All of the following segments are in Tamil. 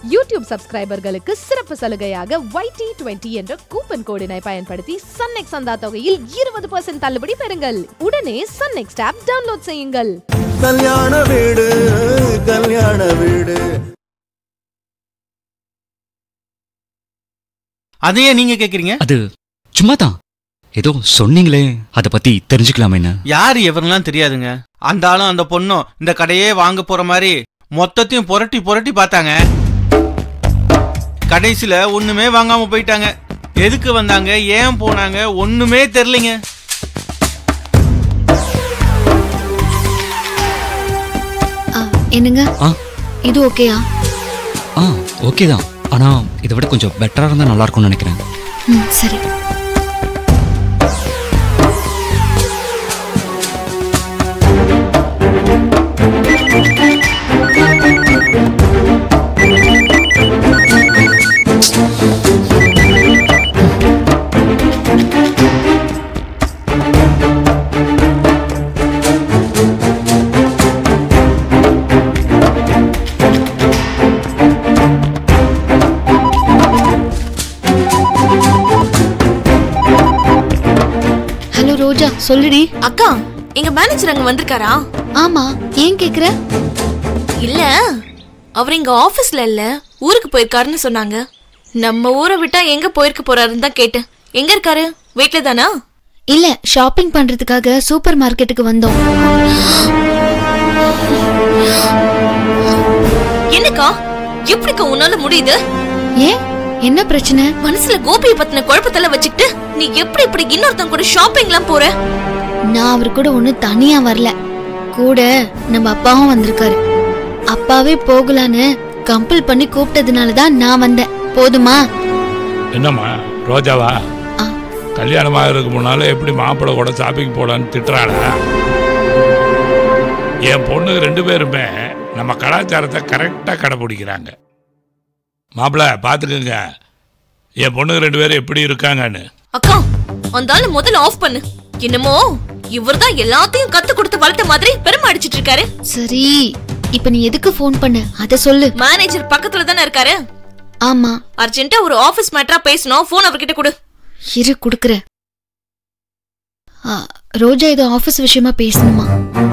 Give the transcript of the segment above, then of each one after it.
யூடியூப் சப்ஸ்கிரைபர்களுக்கு சிறப்பு சலுகையாக YT20 டுவெண்ட்டி என்ற கூப்பன் கோடினை பயன்படுத்தி சன்நெக்ஸ் சந்தா தொகையில் இருபது பர்சன்ட் தள்ளுபடி பெறுங்கள் உடனே சன்நெக்ஸ் ஆப் டவுன்லோட் செய்யுங்கள் கல்யாண வீடு கல்யாண வீடு அதையே நீங்க கேக்குறீங்க அது சும்மா தான் ஏதோ சொன்னீங்களே அதை பத்தி தெரிஞ்சுக்கலாமேன்னு யாரு எவரெல்லாம் தெரியாதுங்க அந்த ஆளும் அந்த பொண்ணும் இந்த கடையே வாங்க போற மாதிரி மொத்தத்தையும் புரட்டி புரட்டி பார்த்தாங்க கடைசியில ஒண்ணுமே வாங்காம போயிட்டாங்க எதுக்கு வந்தாங்க ஏன் போனாங்க ஒண்ணுமே தெரியலைங்க ஆ, என்னங்க ஆ இது ஓகேயா ஆ ஓகே தான் ஆனா இதை விட கொஞ்சம் பெட்டரா இருந்தா நல்லா இருக்கும்னு நினைக்கிறேன் ம் சரி ஹலோ ரோஜா சொல்லுடி அக்கா எங்க மேனேஜர் அங்க வந்திருக்காரா ஆமா ஏன் கேக்குற இல்ல அவர் எங்க ஆபீஸ்ல இல்ல ஊருக்கு போயிருக்காருன்னு சொன்னாங்க நம்ம ஊரை விட்டா எங்க போயிருக்க போறாருன்னு தான் கேட்டேன் எங்க இருக்காரு வீட்ல தானா இல்ல ஷாப்பிங் பண்றதுக்காக சூப்பர் மார்க்கெட்டுக்கு வந்தோம் என்னக்கா எப்படிக்கா உன்னால முடியுது ஏன் என்ன பிரச்சனை மனசுல கோபியை பத்தின குழப்பத்தெல்லாம் வச்சுக்கிட்டு நீ எப்படி இப்படி இன்னொருத்தன் கூட ஷாப்பிங்லாம் போற நான் அவர் கூட ஒண்ணு தனியா வரல கூட நம்ம அப்பாவும் வந்திருக்காரு அப்பாவே போகலான்னு கம்பல் பண்ணி கூப்பிட்டதுனால தான் நான் வந்தேன் போதுமா என்னம்மா ரோஜாவா ஆ. கல்யாணம் ஆகிறதுக்கு முன்னால எப்படி மாப்பிள்ளை கூட ஷாப்பிங் போடான்னு திட்டுறாளா என் பொண்ணுங்க ரெண்டு பேருமே நம்ம கலாச்சாரத்தை கரெக்டாக கடைப்பிடிக்கிறாங்க மாப்பிள்ளை பார்த்துக்குங்க என் பொண்ணுங்க ரெண்டு பேரும் எப்படி இருக்காங்கன்னு அக்கா அந்த ஆளு முதல்ல ஆஃப் பண்ணு என்னமோ இவர்தான் எல்லாத்தையும் கத்து கொடுத்து வளர்த்த மாதிரி பெருமை அடிச்சிட்டு இருக்காரு சரி இப்ப நீ எதுக்கு ஃபோன் பண்ண அத சொல்லு மேனேஜர் பக்கத்துல தானே இருக்காரு ஆமா அர்ஜென்ட்டா ஒரு ஆபீஸ் மேட்டரா பேசணும் போன் அவர்கிட்ட கொடு இரு குடுக்குற ஆ, ரோஜா ஏதோ ஆபீஸ் விஷயமா பேசணுமா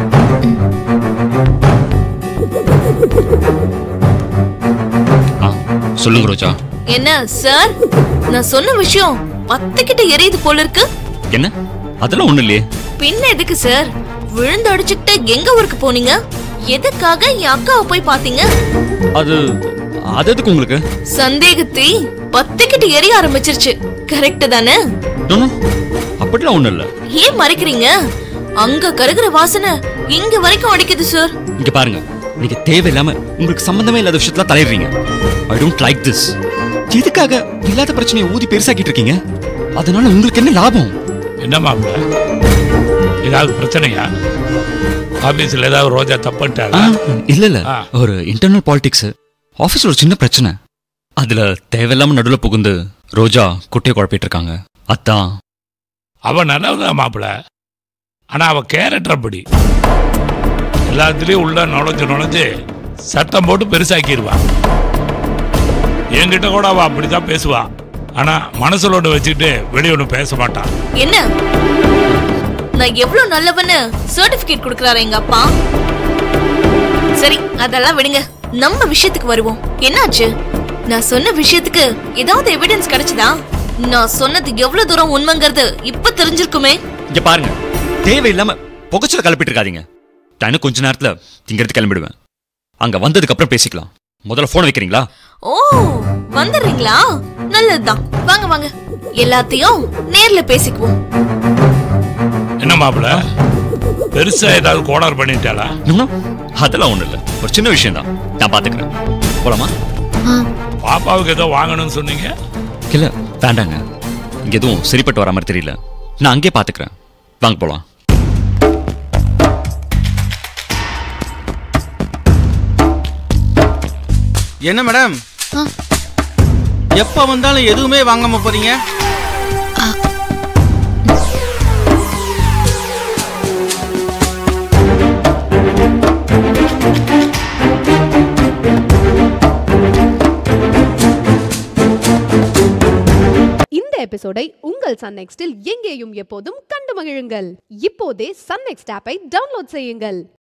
ஆ சொல்லுங்க ரோஜா என்ன சார் நான் சொன்ன விஷயம் பத்துக்கிட்ட எரியுது போல இருக்கு என்ன அதெல்லாம் ஒண்ணும் இல்லையே பின்ன எதுக்கு சார் விழுந்து அடிச்சுக்கிட்டு எங்க ஊருக்கு போனீங்க எதுக்காக என் அக்காவை போய் பாத்தீங்க அது அது எதுக்கு உங்களுக்கு சந்தேகத்தை பத்துக்கிட்டு எரிய ஆரம்பிச்சிருச்சு கரெக்ட் தானே No, no. அப்படிலாம் ஒண்ணும் இல்ல ஏன் மறைக்கிறீங்க அங்க கருகிற வாசனை இங்க வரைக்கும் அடிக்குது சார் இங்க பாருங்க நீங்க தேவையில்லாம உங்களுக்கு சம்பந்தமே இல்லாத விஷயத்துல தலையிடுறீங்க ஐ டோன்ட் லைக் திஸ் எதுக்காக இல்லாத பிரச்சனையை ஊதி பெருசாக்கிட்டு இருக்கீங்க அதனால உங்களுக்கு என்ன லாபம் என்ன மாப்பிள்ளை ஏதாவது பிரச்சனையா ஆபீஸில் ஏதாவது ரோஜா ஆ, தப்புட்டாளா இல்ல இல்ல ஆ. ஒரு இன்டர்னல் பாலிடிக்ஸ் ஆபீஸ்ல ஒரு சின்ன பிரச்சனை அதுல தேவையில்லாம நடுவுல புகுந்து ரோஜா குட்டையை குழப்பிட்டு இருக்காங்க அதான் அவன் நல்லவதான் மாப்பிள்ள ஆனா அவ கேரக்டர் அப்படி எல்லாத்துலயும் உள்ள நுழைஞ்சு நுழைஞ்சு சத்தம் போட்டு பெருசாக்கிடுவா என்கிட்ட கூட அவ அப்படிதான் பேசுவா ஆனா மனசுல ஒண்ணு வச்சுக்கிட்டு வெளிய ஒண்ணு பேச மாட்டான் என்ன நான் எவ்வளவு நல்லவன்னு சர்டிபிகேட் கொடுக்கறாரு எங்க அப்பா சரி அதெல்லாம் விடுங்க நம்ம விஷயத்துக்கு வருவோம் என்னாச்சு நான் சொன்ன விஷயத்துக்கு ஏதாவது எவிடன்ஸ் கிடைச்சதா நான் சொன்னது எவ்வளவு தூரம் உண்மைங்கிறது இப்ப தெரிஞ்சிருக்குமே இங்க பாருங்க தேவையில்லாம புகைச்சல கிளப்பிட்டு இருக்காதீங்க நான் கொஞ்ச நேரத்துல திங்கிறது கிளம்பிடுவேன் அங்க வந்ததுக்கு அப்புறம் பேசிக்கலாம் முதல்ல போன் வைக்கிறீங்களா ஓ வந்துடுறீங்களா நல்லதுதான் வாங்க வாங்க எல்லாத்தையும் நேர்ல பேசிக்குவோம் என்ன மாப்பிள்ள பெருசா ஏதாவது கோளாறு பண்ணிட்டாளா இன்னும் அதெல்லாம் ஒண்ணும் இல்ல ஒரு சின்ன விஷயம் தான் நான் பாத்துக்கிறேன் போலாமா ஆ, பாப்பாவுக்கு ஏதோ வாங்கணும்னு சொன்னீங்க இல்ல வேண்டாங்க இங்க எதுவும் சரிப்பட்டு வர மாதிரி தெரியல நான் அங்கேயே பாத்துக்கிறேன் வாங்க போலாம் என்ன மேடம் ஆ. எப்ப வந்தாலும் எதுவுமே வாங்காம போறீங்க எபிசோடை உங்கள் சன் நெக்ஸ்டில் எங்கேயும் எப்போதும் கண்டு மகிழுங்கள் இப்போதே சன் நெக்ஸ்ட் ஆப்பை டவுன்லோட் செய்யுங்கள்